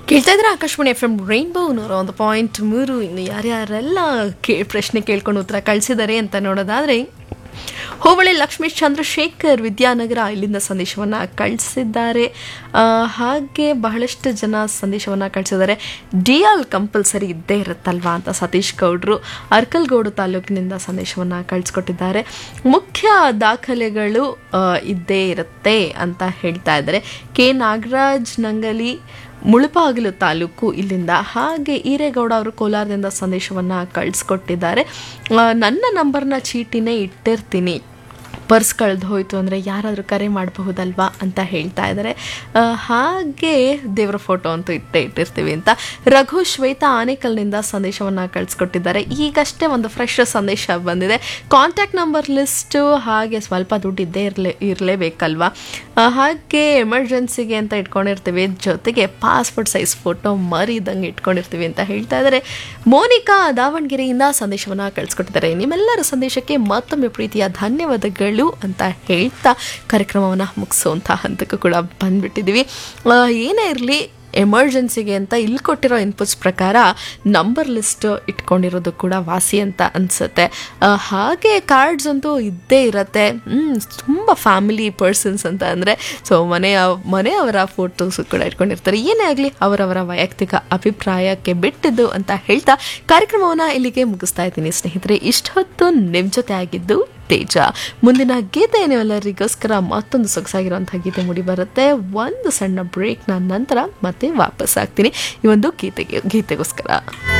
ಕೇಳ್ತಾ ಇದ್ರೆ Akashvani F M rainbow ನೂರ ಒಂದು ಪಾಯಿಂಟ್ ಮೂರು ಇನ್ನು ಯಾರ್ಯಾರೆಲ್ಲ ಕೇ ಪ್ರಶ್ನೆ ಕೇಳ್ಕೊಂಡು ಉತ್ತರ ಕಳಿಸಿದ್ದಾರೆ ಅಂತ ನೋಡೋದಾದ್ರೆ ಹೋಬಳಿ ಲಕ್ಷ್ಮೀ ಚಂದ್ರಶೇಖರ್ ವಿದ್ಯಾನಗರ ಇಲ್ಲಿಂದ ಸಂದೇಶವನ್ನು ಕಳಿಸಿದ್ದಾರೆ ಆ, ಹಾಗೆ ಬಹಳಷ್ಟು ಜನ ಸಂದೇಶವನ್ನು ಕಳಿಸಿದ್ದಾರೆ ಡಿ ಎಲ್ ಕಂಪಲ್ಸರಿ ಇದ್ದೇ ಇರುತ್ತಲ್ವಾ ಅಂತ ಸತೀಶ್ ಗೌಡ್ರು ಅರ್ಕಲ್ಗೋಡು ತಾಲೂಕಿನಿಂದ ಸಂದೇಶವನ್ನು ಕಳಿಸ್ಕೊಟ್ಟಿದ್ದಾರೆ ಮುಖ್ಯ ದಾಖಲೆಗಳು ಆ, ಇದ್ದೇ ಇರುತ್ತೆ ಅಂತ ಹೇಳ್ತಾ ಇದ್ದಾರೆ ಕೆ ನಾಗರಾಜ್ ನಂಗಲಿ ಮುಳುಪಾಗಿಲು ತಾಲೂಕು ಇಲ್ಲಿಂದ ಹಾಗೆ ಈರೇಗೌಡ ಅವರು ಕೋಲಾರದಿಂದ ಸಂದೇಶವನ್ನು ಕಳಿಸ್ಕೊಟ್ಟಿದ್ದಾರೆ ಆ, ನನ್ನ ನಂಬರ್ನ ಚೀಟಿನೇ ಇಟ್ಟಿರ್ತೀನಿ ಪರ್ಸ್ ಕಳೆದು ಹೋಯಿತು ಅಂದರೆ ಯಾರಾದರೂ ಕರೆ ಮಾಡಬಹುದಲ್ವಾ ಅಂತ ಹೇಳ್ತಾ ಇದ್ದಾರೆ ಆ, ಹಾಗೆ ದೇವರ ಫೋಟೋ ಅಂತೂ ಇಟ್ಟೇ ಇಟ್ಟಿರ್ತೀವಿ ಅಂತ ರಘು ಶ್ವೇತಾ ಆನೇಕಲ್ನಿಂದ ಸಂದೇಶವನ್ನು ಕಳಿಸ್ಕೊಟ್ಟಿದ್ದಾರೆ ಈಗಷ್ಟೇ ಒಂದು ಫ್ರೆಶ್ ಸಂದೇಶ ಬಂದಿದೆ ಕಾಂಟ್ಯಾಕ್ಟ್ ನಂಬರ್ ಲಿಸ್ಟು ಹಾಗೆ ಸ್ವಲ್ಪ ದುಡ್ಡು ಇದ್ದೇ ಇರಲೇ ಇರಲೇಬೇಕಲ್ವಾ ಆ, ಹಾಗೆ ಎಮರ್ಜೆನ್ಸಿಗೆ ಅಂತ ಇಟ್ಕೊಂಡಿರ್ತೀವಿ ಜೊತೆಗೆ ಪಾಸ್ಪೋರ್ಟ್ ಸೈಜ್ ಫೋಟೋ ಮರಿದಂಗೆ ಇಟ್ಕೊಂಡಿರ್ತೀವಿ ಅಂತ ಹೇಳ್ತಾ ಇದ್ದಾರೆ ಮೋನಿಕಾ ದಾವಣಗೆರೆಯಿಂದ ಸಂದೇಶವನ್ನು ಕಳಿಸ್ಕೊಟ್ಟಿದ್ದಾರೆ ನಿಮ್ಮೆಲ್ಲರ ಸಂದೇಶಕ್ಕೆ ಮತ್ತೊಮ್ಮೆ ಪ್ರೀತಿಯ ಧನ್ಯವಾದಗಳು ಅಂತ ಹೇಳ್ತಾ ಕಾರ್ಯಕ್ರಮವನ್ನು ಮುಗಿಸುವಂಥ ಹಂತಕ್ಕೂ ಕೂಡ ಬಂದ್ಬಿಟ್ಟಿದ್ದೀವಿ ಆ, ಏನೇ ಇರಲಿ ಎಮರ್ಜೆನ್ಸಿಗೆ ಅಂತ ಇಲ್ಲಿ ಕೊಟ್ಟಿರೋ ಇನ್ಪುಟ್ಸ್ ಪ್ರಕಾರ ನಂಬರ್ ಲಿಸ್ಟ್ ಇಟ್ಕೊಂಡಿರೋದು ಕೂಡ ವಾಸಿ ಅಂತ ಅನಿಸುತ್ತೆ ಹಾಗೆ ಕಾರ್ಡ್ಸ್ ಅಂತೂ ಇದ್ದೇ ಇರತ್ತೆ ತುಂಬ ಫ್ಯಾಮಿಲಿ ಪರ್ಸನ್ಸ್ ಅಂತ ಅಂದರೆ ಸೊ ಮನೆಯ ಮನೆಯವರ ಫೋಟೋಸ್ ಕೂಡ ಇಟ್ಕೊಂಡಿರ್ತಾರೆ ಏನೇ ಆಗಲಿ ಅವರವರ ವೈಯಕ್ತಿಕ ಅಭಿಪ್ರಾಯಕ್ಕೆ ಬಿಟ್ಟಿದ್ದು ಅಂತ ಹೇಳ್ತಾ ಕಾರ್ಯಕ್ರಮವನ್ನು ಇಲ್ಲಿಗೆ ಮುಗಿಸ್ತಾ ಇದ್ದೀನಿ ಸ್ನೇಹಿತರೆ ಇಷ್ಟೊತ್ತು ನಿಮ್ಮ ಜೊತೆ ಆಗಿದ್ದು ತೇಜ ಮುಂದಿನ ಗೀತೆ ನೀವೆಲ್ಲರಿಗೋಸ್ಕರ ಮತ್ತೊಂದು ಸೊಗಸಾಗಿರುವಂತಹ ಗೀತೆ ಮೂಡಿ ಬರುತ್ತೆ ಒಂದು ಸಣ್ಣ ಬ್ರೇಕ್ನ ನಂತರ ಮತ್ತೆ ವಾಪಸ್ ಆಗ್ತೀನಿ ಈ ಒಂದು ಗೀತೆಗೆ ಗೀತೆಗೋಸ್ಕರ